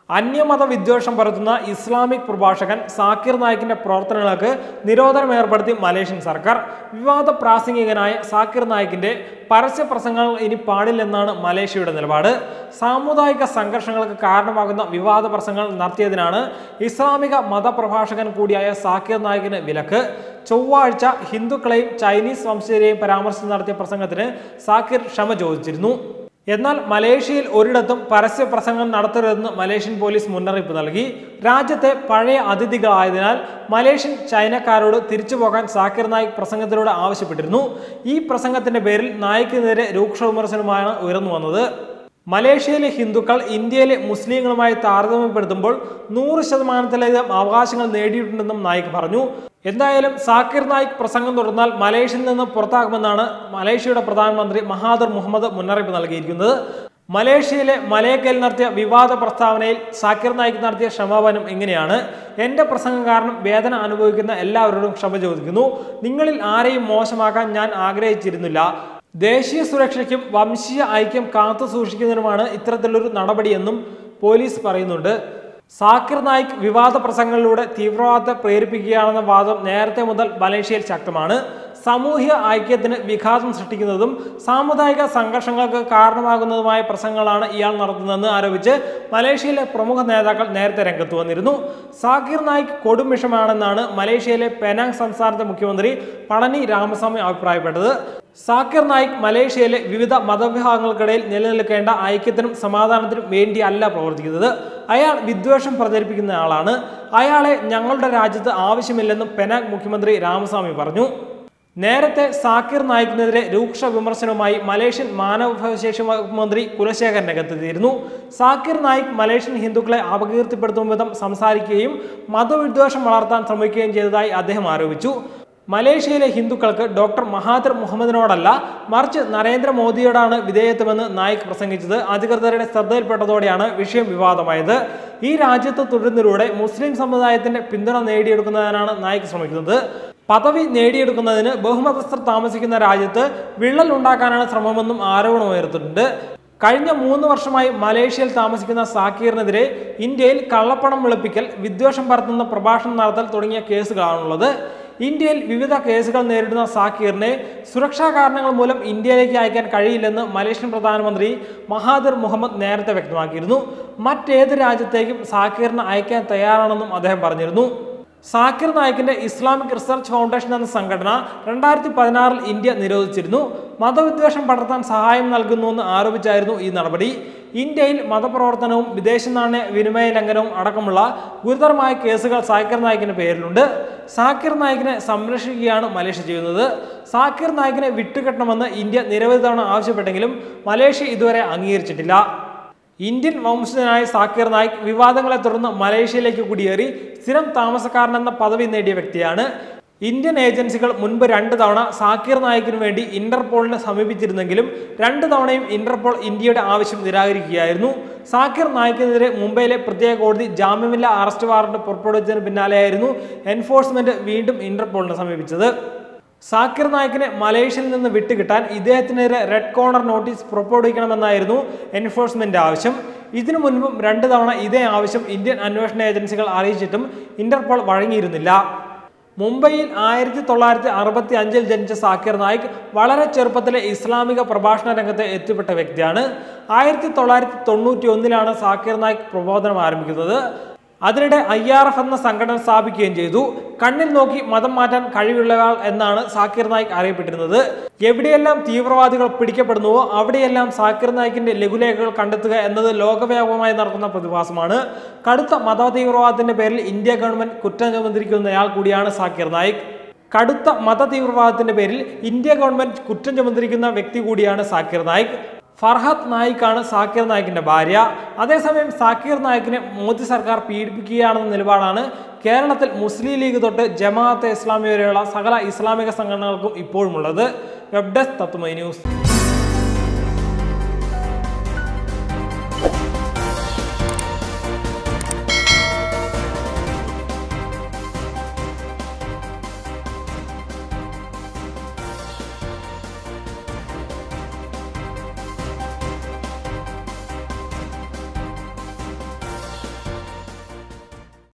അന്യമത വിദ്വേഷം പരത്തുന്ന ഇസ്ലാമിക് പ്രഭാഷകൻ സാക്കിർ നായിക്കിന്റെ പ്രവർത്തനങ്ങൾക്ക് നിരോധനം ഏർപ്പെടുത്തി മലേഷ്യൻ സർക്കാർ വിവാദ പ്രാസംഗികനായ സാക്കിർ നായിക്കിന്റെ പരസ്യ പ്രസംഗങ്ങൾ ഇനി പാടില്ലെന്നാണ് മലേഷ്യയുടെ നിലപാട് സാമുദായിക സംഘർഷങ്ങൾക്ക് കാരണമാകുന്ന വിവാദ പ്രസംഗങ്ങൾ നടത്തിയതിനാണ് ഇസ്ലാമിക മതപ്രഭാഷകൻ കൂടിയായ സാക്കിർ നായിക്കിന് വിലക്ക് ചൊവ്വാഴ്ച ഹിന്ദുക്കളെയും ചൈനീസ് വംശജരെയും പരാമർശിച്ച് നടത്തിയ പ്രസംഗത്തിന് സാക്കിർ ക്ഷമ ചോദിച്ചിരുന്നു എന്നാൽ മലേഷ്യയിൽ ഒരിടത്തും പരസ്യ പ്രസംഗം നടത്തരുതെന്ന് മലേഷ്യൻ പോലീസ് മുന്നറിയിപ്പ് നൽകി രാജ്യത്തെ പഴയ അതിഥികളായതിനാൽ മലേഷ്യൻ ചൈനക്കാരോട് തിരിച്ചു പോകാൻ സാക്കിർ നായിക് പ്രസംഗത്തിലൂടെ ആവശ്യപ്പെട്ടിരുന്നു ഈ പ്രസംഗത്തിന്റെ പേരിൽ നായിക്കിനെതിരെ രൂക്ഷ വിമർശനമാണ് ഉയർന്നു വന്നത് മലേഷ്യയിലെ ഹിന്ദുക്കൾ ഇന്ത്യയിലെ മുസ്ലിങ്ങളുമായി താരതമ്യപ്പെടുത്തുമ്പോൾ നൂറ് ശതമാനത്തിലധികം അവകാശങ്ങൾ നേടിയിട്ടുണ്ടെന്നും നായിക് പറഞ്ഞു എന്തായാലും സാക്കിർ നായിക് പ്രസംഗം തുടർന്നാൽ മലേഷ്യയിൽ നിന്ന് പുറത്താകുമെന്നാണ് മലേഷ്യയുടെ പ്രധാനമന്ത്രി മഹാദർ മുഹമ്മദ് മുന്നറിയിപ്പ് നൽകിയിരിക്കുന്നത് മലേഷ്യയിലെ മലയക്കയിൽ നടത്തിയ വിവാദ പ്രസ്താവനയിൽ സാക്കിർ നായിക് നടത്തിയ ക്ഷമാപനം ഇങ്ങനെയാണ് എൻ്റെ പ്രസംഗം കാരണം വേദന അനുഭവിക്കുന്ന എല്ലാവരോടും ക്ഷമ ചോദിക്കുന്നു നിങ്ങളിൽ ആരെയും മോശമാക്കാൻ ഞാൻ ആഗ്രഹിച്ചിരുന്നില്ല ദേശീയ സുരക്ഷയ്ക്കും വംശീയ ഐക്യം കാത്തു സൂക്ഷിക്കുന്നതിനുമാണ് ഇത്തരത്തിലൊരു നടപടിയെന്നും പോലീസ് പറയുന്നുണ്ട് സാക്കിർ നായിക് വിവാദ പ്രസംഗങ്ങളിലൂടെ തീവ്രവാദത്തെ പ്രേരിപ്പിക്കുകയാണെന്ന വാദം നേരത്തെ മുതൽ മലേഷ്യയിൽ ശക്തമാണ് സാമൂഹ്യ ഐക്യത്തിന് വിഘാതം സൃഷ്ടിക്കുന്നതും സാമുദായിക സംഘർഷങ്ങൾക്ക് കാരണമാകുന്നതുമായ പ്രസംഗങ്ങളാണ് ഇയാൾ നടത്തുന്നതെന്ന് ആരോപിച്ച് മലേഷ്യയിലെ പ്രമുഖ നേതാക്കൾ നേരത്തെ രംഗത്ത് വന്നിരുന്നു സാക്കിർ നായിക് കൊടും വിഷമാണെന്നാണ് മലേഷ്യയിലെ പെനാങ് സംസ്ഥാനത്തെ മുഖ്യമന്ത്രി പളനി രാമസ്വാമി അഭിപ്രായപ്പെട്ടത് സാക്കിർ നായിക് മലേഷ്യയിലെ വിവിധ മതവിഭാഗങ്ങൾക്കിടയിൽ നിലനിൽക്കേണ്ട ഐക്യത്തിനും സമാധാനത്തിനും വേണ്ടിയല്ല പ്രവർത്തിക്കുന്നത് അയാൾ വിദ്വേഷം പ്രചരിപ്പിക്കുന്ന ആളാണ് അയാളെ ഞങ്ങളുടെ രാജ്യത്ത് ആവശ്യമില്ലെന്നും പെനാങ് മുഖ്യമന്ത്രി രാമസ്വാമി പറഞ്ഞു നേരത്തെ സാക്കിർ നായിക്കിനെതിരെ രൂക്ഷ വിമർശനവുമായി മലേഷ്യൻ മാനവവിഭവശേഷി വകുപ്പ് മന്ത്രി കുലശേഖരൻ രംഗത്തെത്തിയിരുന്നു സാക്കിർ നായിക് മലേഷ്യൻ ഹിന്ദുക്കളെ അപകീർത്തിപ്പെടുത്തും വിധം സംസാരിക്കുകയും മതവിദ്വേഷം വളർത്താൻ ശ്രമിക്കുകയും ചെയ്തതായി അദ്ദേഹം ആരോപിച്ചു മലേഷ്യയിലെ ഹിന്ദുക്കൾക്ക് ഡോക്ടർ മഹാതിർ മുഹമ്മദിനോടല്ല മറിച്ച് നരേന്ദ്രമോദിയോടാണ് വിധേയത്വമെന്ന് നായിക് പ്രസംഗിച്ചത് അധികൃതരുടെ ശ്രദ്ധയിൽപ്പെട്ടതോടെയാണ് വിഷയം വിവാദമായത് ഈ രാജ്യത്ത് തുടരുന്നതിലൂടെ മുസ്ലിം സമുദായത്തിന്റെ പിന്തുണ നേടിയെടുക്കുന്നതിനാണ് നായിക് ശ്രമിക്കുന്നത് പദവി നേടിയെടുക്കുന്നതിന് ബഹുമതസ്ഥർ താമസിക്കുന്ന രാജ്യത്ത് വിള്ളൽ ഉണ്ടാക്കാനാണ് ശ്രമമെന്നും ആരോപണമുയർത്തിയിട്ടുണ്ട് കഴിഞ്ഞ മൂന്ന് വർഷമായി മലേഷ്യയിൽ താമസിക്കുന്ന സാക്കീറിനെതിരെ ഇന്ത്യയിൽ കള്ളപ്പണം വെളുപ്പിക്കൽ വിദ്വേഷം പരത്തുന്ന പ്രഭാഷണം നടത്തൽ തുടങ്ങിയ കേസുകളാണുള്ളത് ഇന്ത്യയിൽ വിവിധ കേസുകൾ നേരിടുന്ന സാക്കീറിനെ സുരക്ഷാ കാരണങ്ങൾ മൂലം ഇന്ത്യയിലേക്ക് അയക്കാൻ കഴിയില്ലെന്ന് മലേഷ്യൻ പ്രധാനമന്ത്രി മഹാദിർ മുഹമ്മദ് നേരത്തെ വ്യക്തമാക്കിയിരുന്നു മറ്റേത് രാജ്യത്തേക്കും സാക്കീറിനെ അയക്കാൻ തയ്യാറാണെന്നും അദ്ദേഹം പറഞ്ഞിരുന്നു സാക്കിർ നായിക്കിന്റെ ഇസ്ലാമിക് റിസർച്ച് ഫൗണ്ടേഷൻ എന്ന സംഘടന രണ്ടായിരത്തി പതിനാറിൽ ഇന്ത്യ നിരോധിച്ചിരുന്നു മതവിദ്വേഷം പടർത്താൻ സഹായം നൽകുന്നുവെന്ന് ആരോപിച്ചായിരുന്നു ഈ നടപടി ഇന്ത്യയിൽ മതപ്രവർത്തനവും വിദേശ നാണ്യ വിനിമയ ലംഘനവും അടക്കമുള്ള ഗുരുതരമായ കേസുകൾ സാക്കിർ നായിക്കിന്റെ പേരിലുണ്ട് സാക്കിർ നായിക്കിനെ സംരക്ഷിക്കുകയാണ് മലേഷ്യ ചെയ്യുന്നത് സാക്കിർ നായിക്കിനെ വിട്ടുകെട്ടണമെന്ന് ഇന്ത്യ നിരവധി തവണ ആവശ്യപ്പെട്ടെങ്കിലും മലേഷ്യ ഇതുവരെ അംഗീകരിച്ചിട്ടില്ല ഇന്ത്യൻ വംശജനായ സാക്കിർ നായിക് വിവാദങ്ങളെ തുടർന്ന് മലേഷ്യയിലേക്ക് കുടിയേറി സ്ഥിരം താമസക്കാരനെന്ന പദവി നേടിയ വ്യക്തിയാണ് ഇന്ത്യൻ ഏജൻസികൾ മുൻപ് രണ്ട് തവണ സാക്കിർ നായിക്കിനു വേണ്ടി ഇന്റർപോളിനെ സമീപിച്ചിരുന്നെങ്കിലും രണ്ട് തവണയും ഇന്റർപോൾ ഇന്ത്യയുടെ ആവശ്യം നിരാകരിക്കുകയായിരുന്നു സാക്കിർ നായിക്കിനെതിരെ മുംബൈയിലെ പ്രത്യേക കോടതി ജാമ്യമില്ലാ അറസ്റ്റ് വാറണ്ട് പുറപ്പെടുവിച്ചതിന് പിന്നാലെയായിരുന്നു എൻഫോഴ്സ്മെന്റ് വീണ്ടും ഇന്റർപോളിനെ സമീപിച്ചത് സാക്കിർ നായിക്കിനെ മലേഷ്യയിൽ നിന്ന് വിട്ടുകിട്ടാൻ ഇദ്ദേഹത്തിനെതിരെ റെഡ് കോർണർ നോട്ടീസ് പുറപ്പെടുവിക്കണമെന്നായിരുന്നു എൻഫോഴ്സ്മെന്റ് ആവശ്യം ഇതിനു മുൻപും രണ്ട് തവണ ഇതേ ആവശ്യം ഇന്ത്യൻ അന്വേഷണ ഏജൻസികൾ അറിയിച്ചിട്ടും ഇന്റർപോൾ വഴങ്ങിയിരുന്നില്ല മുംബൈയിൽ ആയിരത്തി തൊള്ളായിരത്തി അറുപത്തി അഞ്ചിൽ ജനിച്ച സാക്കിർ നായിക് വളരെ ചെറുപ്പത്തിലെ ഇസ്ലാമിക പ്രഭാഷണ രംഗത്ത് എത്തിപ്പെട്ട വ്യക്തിയാണ് ആയിരത്തി തൊള്ളായിരത്തി തൊണ്ണൂറ്റി ഒന്നിലാണ് സാക്കിർ നായിക് പ്രബോധനം ആരംഭിക്കുന്നത് അതിനിടെ ഐ ആർ എഫ് എന്ന സംഘടന സ്ഥാപിക്കുകയും ചെയ്തു കണ്ണിൽ നോക്കി മതം മാറ്റാൻ കഴിവുള്ളയാൾ എന്നാണ് സാക്കിർ നായിക് അറിയപ്പെട്ടിരുന്നത് എവിടെയെല്ലാം തീവ്രവാദികൾ പിടിക്കപ്പെടുന്നുവോ അവിടെയെല്ലാം സാക്കിർ നായിക്കിന്റെ ലഘുലേഖകൾ കണ്ടെത്തുക എന്നത് ലോകവ്യാപകമായി നടക്കുന്ന പ്രതിഭാസമാണ് കടുത്ത മത തീവ്രവാദത്തിന്റെ പേരിൽ ഇന്ത്യ ഗവൺമെന്റ് കുറ്റം ചുമന്നിരിക്കുന്നയാൾ കൂടിയാണ് സാക്കിർ നായിക് കടുത്ത മത തീവ്രവാദത്തിന്റെ പേരിൽ ഇന്ത്യ ഗവൺമെന്റ് കുറ്റം ചുമന്നിരിക്കുന്ന വ്യക്തി കൂടിയാണ് സാക്കിർ നായിക് ഫർഹത്ത് നായിക്കാണ് സാക്കിർ നായിക്കിന്റെ ഭാര്യ അതേസമയം സാക്കിർ നായിക്കിനെ മോദി സർക്കാർ പീഡിപ്പിക്കുകയാണെന്ന നിലപാടാണ് കേരളത്തിൽ മുസ്ലിം ലീഗ് തൊട്ട് ജമാഅത്തെ ഇസ്ലാമി വരെയുള്ള സകല ഇസ്ലാമിക സംഘടനകൾക്കും ഇപ്പോഴുമുള്ളത് വെബ് ഡെസ്ക് തത്തുമൈ ന്യൂസ്